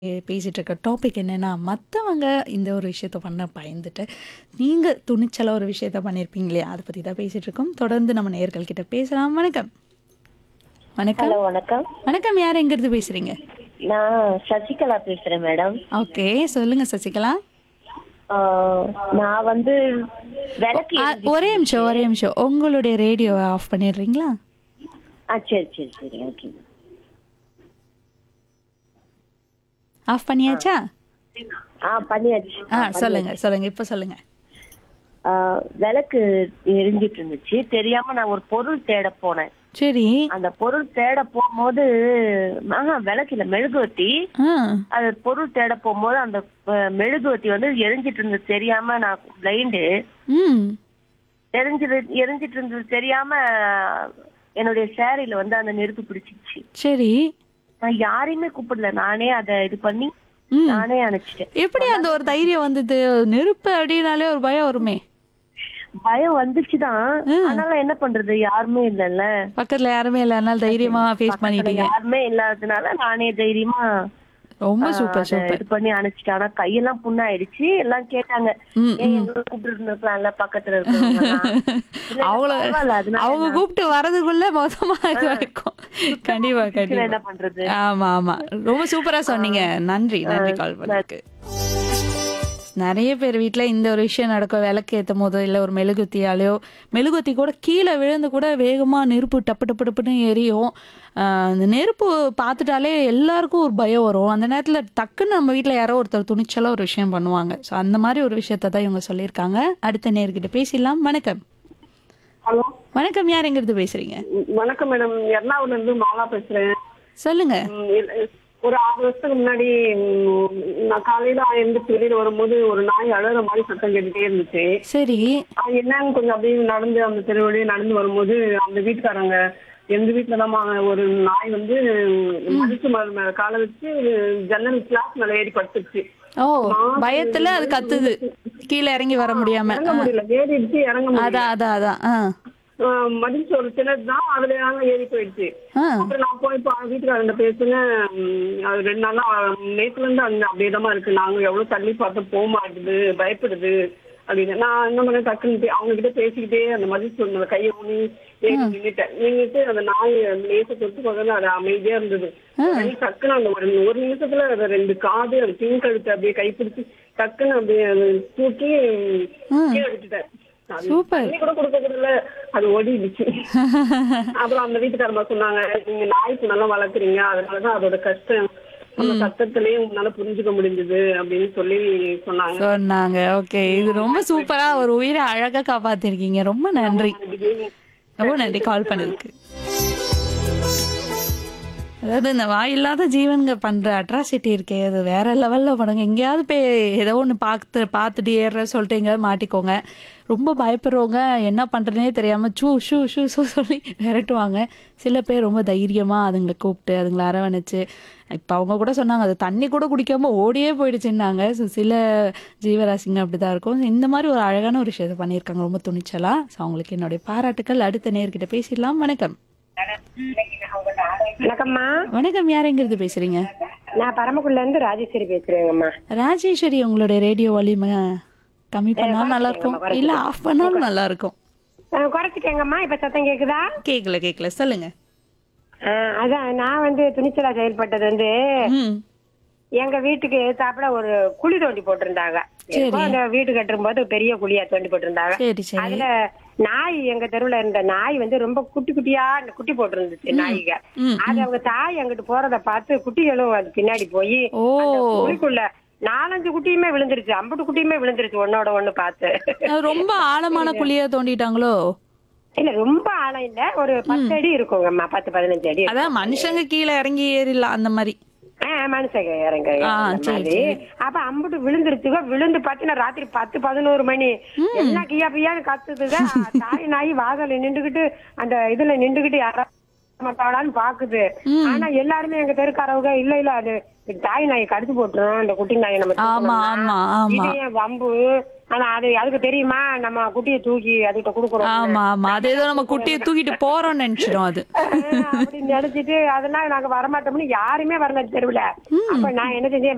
பேசிட்டு இருக்க டாபிக் என்னன்னா, மத்தவங்க இந்த ஒரு விஷயத்த பண்ண பயந்துட்டு, நீங்க துணிச்சலா ஒரு விஷயத்த பண்ணியிருப்பீங்க இல்லையா? அத பத்தி தான் பேசிட்டு இருக்கோம். தொடர்ந்து நம்ம நேயர்கள் கிட்ட பேசலாம். வணக்கம். வணக்கம். ஹலோ வணக்கம் வணக்கம். யார் எங்கிருந்து பேசுறீங்க? நான் சசிகலா பேசுறேன் மேடம் ஓகே. சொல்லுங்க சசிகலா. ஆஹ், நான் வந்து விளக்கு ஆ, எரிஞ்சிட்டு ஒரே நிமிஷம், ஒரே நிமிஷம். உங்களுடைய ரேடியோவை ஆஃப் பண்ணிடுறீங்களா? ஆ சரி சரி சரி ஓகே ஆஃப் பண்ணியாச்சா? ஆ பண்ணியாச்சு ஆ சொல்லுங்க, சொல்லுங்க. இப்ப சொல்லுங்க. ஆஹ், விளக்கு எரிஞ்சிட்டு இருந்துச்சு தெரியாம நான் ஒரு பொருள் தேட போனேன் சரி. அந்த பொருள் தேட போகும்போது ஆஹா விளக்கு இல்ல மெழுகுவத்தி ஆ. அது பொருள் தேட போகும்போது அந்த அஹ், மெழுகுவத்தி வந்து எரிஞ்சிட்டு இருந்தது தெரியாம நான் பிளைண்டு ம். எரிஞ்சிட்டு எரிஞ்சிட்டு இருந்தது தெரியாம என்னுடைய சேரீல வந்து அந்த நெருப்பு பிடிச்சிச்சு சரி. நான் யாரையுமே கூப்பிடல நானே அத இது பண்ணி ம். நானே அணைச்சிட்டேன் எப்படி அந்த ஒரு தைரியம் வந்தது? நெருப்பு அப்படின்னாலே ஒரு பயம் வருமே. பயம் வந்துச்சுதான் ஆனாலும் என்ன பண்றது யாருமே இல்லல்ல பக்கத்துல யாருமே இல்ல அதனால தைரியமா ஃபேஸ் பண்ணிட்டீங்க யாருமே இல்லாததுனால நானே தைரியமா ரொம்ப ஆஹ், சூப்பர் அத சூப்பர் இது பண்ணி அணைச்சிட்டேன் ஆனா கையெல்லாம் புண்ணாயிடுச்சு எல்லாம் கேட்டாங்க ம், ஏன் எங்களை கூப்பிட்டு இருந்திருக்கலாம்ல பக்கத்துல இருக்கவங்கலாம். இல்ல, அவங்கள பரவாயில்ல, அதனால அவங்க கூப்பிட்டு வரதுக்குள்ள மொத்தமா இது வரைக்கும் கண்டிப்பா இதுல கண்டிப்பா என்ன பண்றது ஆமா ஆமா ரொம்ப சூப்பரா சொன்னீங்க நன்றி நன்றி கால் பண்ணதுக்கு நிறைய பேர் வீட்ல இந்த ஒரு விஷயம் நடக்கும் விளக்கு ஏற்றும் போதோ இல்லை ஒரு மெழுகுத்தியாலேயோ மெழுகுத்தி கூட கீழே விழுந்து கூட வேகமாக நெருப்பு டப்பு டப்பு டப்புன்னு எரியும் ஆஹ் அந்த நெருப்பு பார்த்துட்டாலே எல்லாருக்கும் ஒரு பயம் வரும் அந்த நேரத்தில் டக்குன்னு நம்ம வீட்டில் யாரோ ஒருத்தர் துணிச்சலாக ஒரு விஷயம் பண்ணுவாங்க ஸோ அந்த மாதிரி ஒரு விஷயத்த தான் இவங்க சொல்லியிருக்காங்க அடுத்த நேர்கிட்ட பேசிடலாம் வணக்கம் ஹலோ வணக்கம் யார் எங்கிருந்து பேசுறீங்க வணக்கம் மேடம் எர்ணாகுளம்ல இருந்து மாலா பேசுறேன் சொல்லுங்க ம், இல்ல, ஒரு ஆறு வருஷத்துக்கு முன்னாடி ம், நான் காலையில எழுந்திரிச்சு வெளியில வரும்போது ஒரு நாய் அழற மாதிரி சத்தம் கேட்டுட்டே இருந்துச்சு சரி அது என்னன்னு கொஞ்சம் அப்படியே நடந்து அந்த தெரு வழியே நடந்து வரும்போது அந்த வீட்டுக்காரங்க எங்க வீட்டுல தான் ஒரு நாய் வந்து மனுஷ மரம் மேல காலை வச்சு ஜன்னல் கிளாஸ் மேல ஏறி படுத்துச்சு ஓ பயத்துல அது கத்துது கீழே இறங்கி வர முடியாம இறங்க முடியல ஏறிடுச்சு இறங்க முடியல அதான் அதான் அதான் ஆ ஆஹ் மதிச்சு ஒரு சிலர் தான் அதுல ஏறி போயிடுச்சு ஆ அப்புறம் நான் போய் பா- வீட்டுக்காரங்க பேசுனேன் உம், அது ரெண்டு நாளா நேத்துல இருந்து அந்த அப்படியே தான் இருக்கு நாங்க எவ்வளவு தள்ளி பார்த்து போக மாட்டுது பயப்படுது அப்படின்னு நான் என்ன பண்ண டக்குன்னு போய் அவங்க கிட்ட பேசிக்கிட்டே அந்த மதிச்சு சொன்ன கையை ஊனி ஏறி நின்னுட்டேன் நின்னுட்டு அந்த நாய் லேச தொட்டு பார்க்கறது அது அமைதியா இருந்தது உடனே டக்குன்னு அந்த ஒரு ஒரு நிமிஷத்துல அது ரெண்டு காது அது பின் கழுத்து அப்படியே கைப்பிடிச்சு டக்குன்னு அப்படியே அது தூக்கி கீழே விட்டுட்டேன் அது சூப்பர். தண்ணி கூட கொடுக்க கூடல அது ஓடிடுச்சு அப்புறம் அந்த வீட்டுக்காரமா சொன்னாங்க நீங்க நாய்க்கு நல்லா வளர்க்குறீங்க அதனாலதான் அதோட கஷ்டம் அந்த சத்தத்திலேயே உங்களால புரிஞ்சுக்க முடிஞ்சது அப்படின்னு சொல்லி சொன்னாங்க சொன்னாங்க ஓகே இது ரொம்ப சூப்பரா ஒரு உயிரை அழகா காப்பாத்திருக்கீங்க ரொம்ப நன்றி ரொம்ப நன்றி கால் பண்ணதுக்கு அதாவது இந்த வாயில்லாத ஜீவன்க பண்ற அட்ராசிட்டி இருக்கே அது வேற லெவல்ல பண்ணுங்க எங்கேயாவது போய் ஏதோ ஒன்று பார்த்து பார்த்துட்டு ஏற சொல்லிட்டு எங்கேயாவது மாட்டிக்கோங்க ரொம்ப பயப்படுறவங்க என்ன பண்றதுனே தெரியாம சூ ஷூ ஷூ ஷூ சொல்லி விரட்டுவாங்க சில பேர் ரொம்ப தைரியமா அதுங்களை கூப்பிட்டு அதுங்களை அரவணைச்சு இப்போ அவங்க கூட சொன்னாங்க அது தண்ணி கூட குடிக்காம ஓடியே போயிடுச்சுன்னாங்க ஸோ சில ஜீவராசிங்க அப்படிதான் இருக்கும் இந்த மாதிரி ஒரு அழகான ஒரு விஷயத்தை பண்ணியிருக்காங்க ரொம்ப துணிச்சலா ஸோ அவங்களுக்கு என்னுடைய பாராட்டுக்கள் அடுத்த நேர்கிட்ட பேசிடலாம் வணக்கம் வணக்கம்மா வணக்கம் யாருங்கிறது பேசுறீங்க நான் பரமக்குடில இருந்து ராஜேஸ்வரி பேசுறேங்கம்மா ராஜேஸ்வரி உங்களுடைய ரேடியோ வால்யூமை கம்மி பண்ணாலும் நல்லா இருக்கும் இல்ல ஆஃப் பண்ணாலும் நல்லா இருக்கும் அஹ், குறைச்சிட்டேங்கம்மா இப்ப சத்தம் கேக்குதா கேக்கல கேக்கல சொல்லுங்க அஹ், அதான் நான் வந்து துணிச்சலா செயல்பட்டது வந்து ம் எங்க வீட்டுக்கு சாப்பிட ஒரு குழி தோண்டி போட்டிருந்தாங்க எப்போ அந்த வீடு கட்டும் போது பெரிய குழியா தோண்டி போட்டிருந்தாங்க சரி சரி அதுல நாய் எங்க தெருவுல இருந்த நாய் வந்து ரொம்ப குட்டி குட்டியா அந்த குட்டி போட்டிருந்துச்சு நாய்க ம், அது அவங்க தாய் அங்கிட்டு போறத பார்த்து குட்டிகளும் அது பின்னாடி போய் ஓ குழிக்குள்ள நாலஞ்சு குட்டியுமே விழுந்துருச்சு அம்புட்டு குட்டியுமே விழுந்துருச்சு ஒன்னோட ஒண்ணு பார்த்து அது ரொம்ப ஆழமான குழியா தோண்டிட்டாங்களோ இல்ல ரொம்ப ஆழம் இல்ல ஒரு பத்து அடி இருக்குங்கம்மா பத்து பதினஞ்சு அடி அதான் மனுஷங்க கீழே இறங்கி ஏறிடலாம் அந்த மாதிரி ஆ, மனுஷங்க இறங்க ஆ, அந்த சரி, மாதிரி. அப்ப அம்புட்டு விழுந்துருச்சுங்க விழுந்து பாத்தீங்கன்னா ராத்திரி பத்து பதினோரு மணி எல்லாம் கியா பியான்னு கத்துதுங்க தாய் நாய் வாசல்ல நின்றுகிட்டு அந்த இதுல நின்றுகிட்டு யாரா மாட்டாளான்னு பாக்குது ஆனா எல்லாருமே எங்க தெருக்காரவங்க இல்ல இல்ல அது தாய் நாயை கடிச்சு போட்டுரும் அந்த குட்டி நாயை நம்ம ஆமா தூக்கணும்னா. ஆமா ஆமா இது ஏன் வம்பு ஆனா அது அதுக்கு தெரியுமா நம்ம குட்டியை தூக்கி அதுகிட்ட குடுக்குறோம் ஆமா ஆமா அது ஏதோ நம்ம குட்டியை தூக்கிட்டு போறோம்னு நினைச்சிடும் அது அப்படின்னு நினைச்சிட்டு அதெல்லாம் நாங்க வரமாட்டோம்னு யாருமே வரல தெருவுல அப்ப நான் என்ன செஞ்சேன்